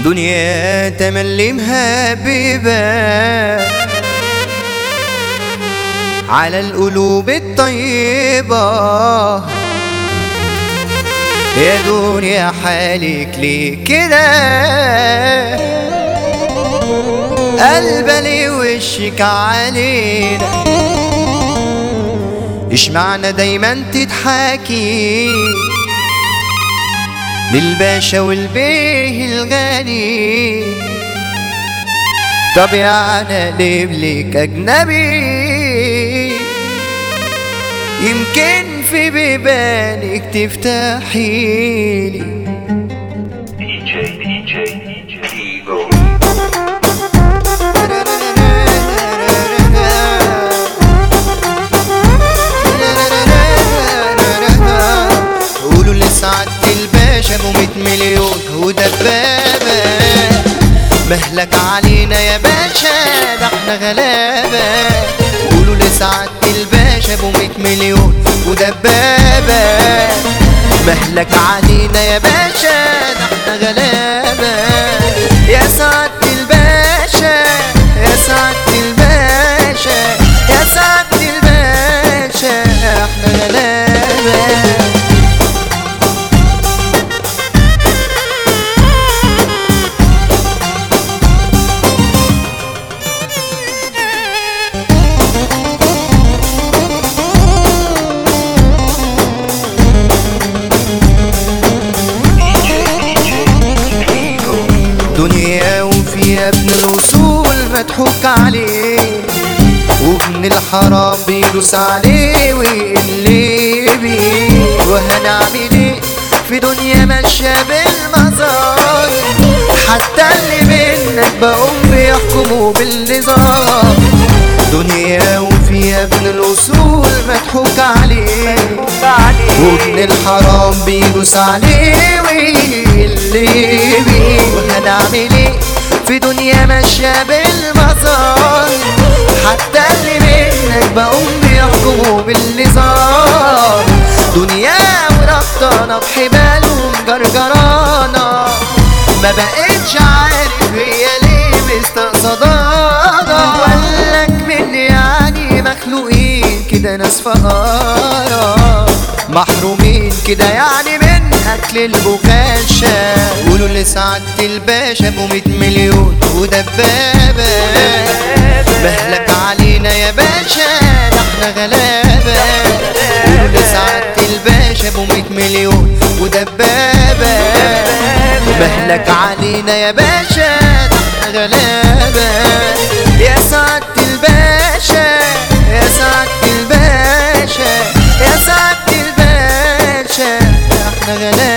دنيا تملي مهببة على القلوب الطيبة يا دنيا حالك ليه كده قلبلي وشك علينا اشمعنى دايما تضحكي للباشا والبيه الغني طب يعني اقلب لك اجنبي يمكن في بيبانك تفتحيلي DJ, DJ, DJ, Eagle. قولوا لسعادة الباشا ابو 100 مليون ودبابة مهلك علينا يا باشا ده احنا غلابة قولوا لسعادة الباشا ابو 100 مليون ودبابة مهلك علينا يا باشا ده احنا غلابة يا سعادة الباشا يا سعادة الباشا يا سعادة الباشا احنا غلابة دنيا وفيها ابن الوصول مضحوك عليه وابن الحرام بيدوس عليه ويقلب بيه وهنعمل ايه في دنيا ماشية بالمظاهر حتى اللي منك بقوم بيحكموا بالنظام دنيا وفيها ابن الوصول مضحوك عليه وابن الحرام بيدوس عليه ويقلب بيه وهنعمل ايه في دنيا ماشية بالمظاهر حتى اللي منك بقوم بيحكموا بالنظام دنيا وربطانة بحبالهم جرجرانة ما بقتش عارف هي ليه مستقصدانا وقالك من يعني مخلوقين كده ناس فقارة محرومين كده يعني من اكل البكاشة قولوا لسعادة الباشا ابو 100 مليون ودبابة مهلك علينا يا باشا ده احنا غلابة قولوا لسعادة الباشا ابو 100 مليون ودبابة مهلك علينا يا باشا ده احنا غلابة يا سعادة الباشا يا سعادة الباشا يا سعادة الباشا احنا غلابة